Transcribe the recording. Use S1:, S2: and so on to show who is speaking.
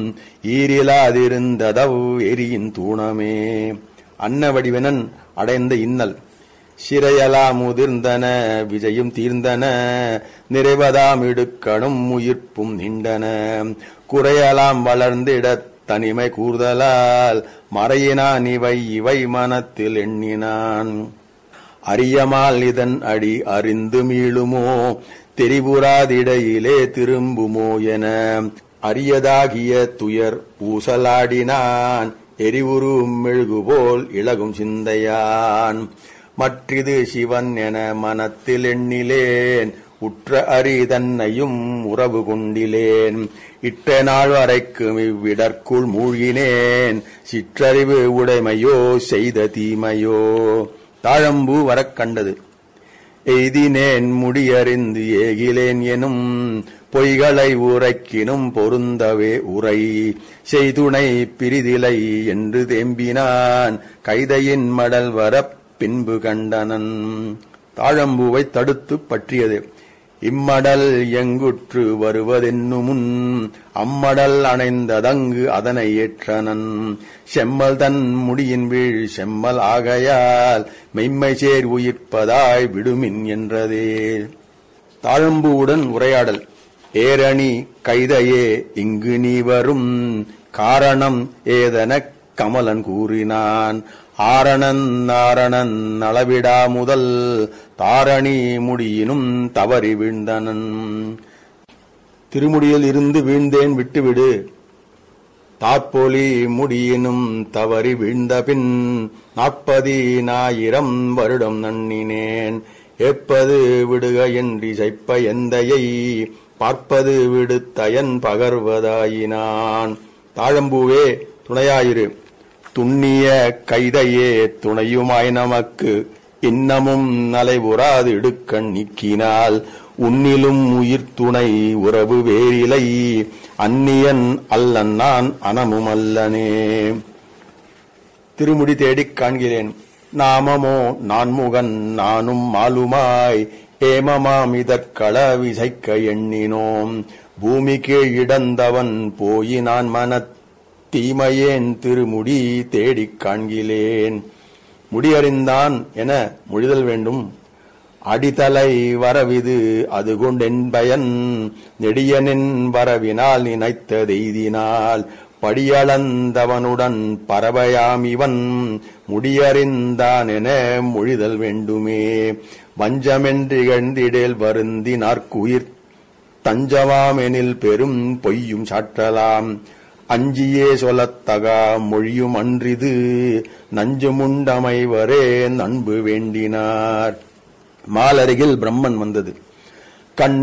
S1: ஈரிலாதிருந்ததவ் எரியின் தூணமே அன்ன வடிவனன் அடைந்த இன்னல் சிறையலா முதிர்ந்தன விஜயும் தீர்ந்தன நிறைவதாம் இடுக்கணும் உயிர்ப்பும் நின்றன குறையலாம் வளர்ந்திடத் தனிமை கூர்தலால் மறையினான் இவை இவை மனத்தில் எண்ணினான் அறியமால் இதன் அடி அறிந்து மீளுமோ தெரிவுறாதிடையிலே திரும்புமோ என அரியதாகிய துயர் ஊசலாடினான் எரிவுறும் மெழுகுபோல் இளகும் சிந்தையான் மற்றிது சிவன் என மனத்தில் எண்ணிலேன் உற்ற அறி தன்னையும் உறவு கொண்டிலேன் இட்ட நாள் வரைக்கும் இவ்விடற்குள் மூழ்கினேன் சிற்றறிவு உடைமையோ செய்த தீமையோ தாழம்பூ வரக் கண்டது எய்தினேன் முடியறிந்து ஏகிலேன் எனும் பொய்களை உரைக்கினும் பொருந்தவே உரை செய்துணை பிரிதிலை என்று தேம்பினான் கைதையின் மடல் வரப் பின்பு கண்டனன் தாழம்பூவை தடுத்து பற்றியது இம்மடல் எங்குற்று வருவதென்னுமுன் அம்மடல் அணைந்ததங்கு அதனை ஏற்றனன் செம்மல் தன் முடியின் வீழ் செம்மல் ஆகையால் மெய்மை சேர் உயிர்ப்பதாய் விடுமின் என்றதே தாழம்பூவுடன் உரையாடல் ஏரணி கைதையே இங்கு நீ வரும் காரணம் ஏதெனக் கமலன் கூறினான் ஆரணன் நாரணன் அளவிடா முதல் தாரணி முடியினும் தவறி வீழ்ந்தனன் திருமுடியில் இருந்து வீழ்ந்தேன் விட்டுவிடு தாற்பொலி முடியினும் தவறி வீழ்ந்தபின் நாற்பதினாயிரம் வருடம் நன்னினேன் ஏப்பது விடுக என்று செய்ப்ப எந்தையை பார்ப்பது விடுத்தயன் பகர்வதாயினான் தாழம்பூவே துணையாயிரு துண்ணிய கைதையே துணையுமாய் நமக்கு இன்னமும் நலைபுறாது இடுக்கண் நீக்கினால் உன்னிலும் உயிர் துணை உறவு வேறிலை அந்நியன் அல்லன் நான் அனமும் அல்லனே திருமுடி தேடிக் காண்கிறேன் நாமமோ நான்முகன் நானும் மாலுமாய் ஏமமாம் இதற்கள விசைக்க எண்ணினோம் பூமி கீழ் இடந்தவன் போயினான் மனத் தீமையேன் திருமுடி தேடிக் காண்கிலேன் முடியறிந்தான் என மொழிதல் வேண்டும் அடித்தலை வரவிது அது கொண்டென் பயன் நெடியனின் வரவினால் நினைத்ததெய்தினால் படியளந்தவனுடன் பறவையாம் இவன் முடியறிந்தான் என மொழிதல் வேண்டுமே வஞ்சமென்றிகழ்ந்திடேல் வருந்தினார்க்குயிர் தஞ்சமாமெனில் பெரும் பொய்யும் சாற்றலாம் அஞ்சியே சொல்லத்தகா மொழியும் அன்றிது நஞ்சுமுண்டமைவரே நண்பு வேண்டினார் மாலருகில் பிரம்மன் வந்தது கண்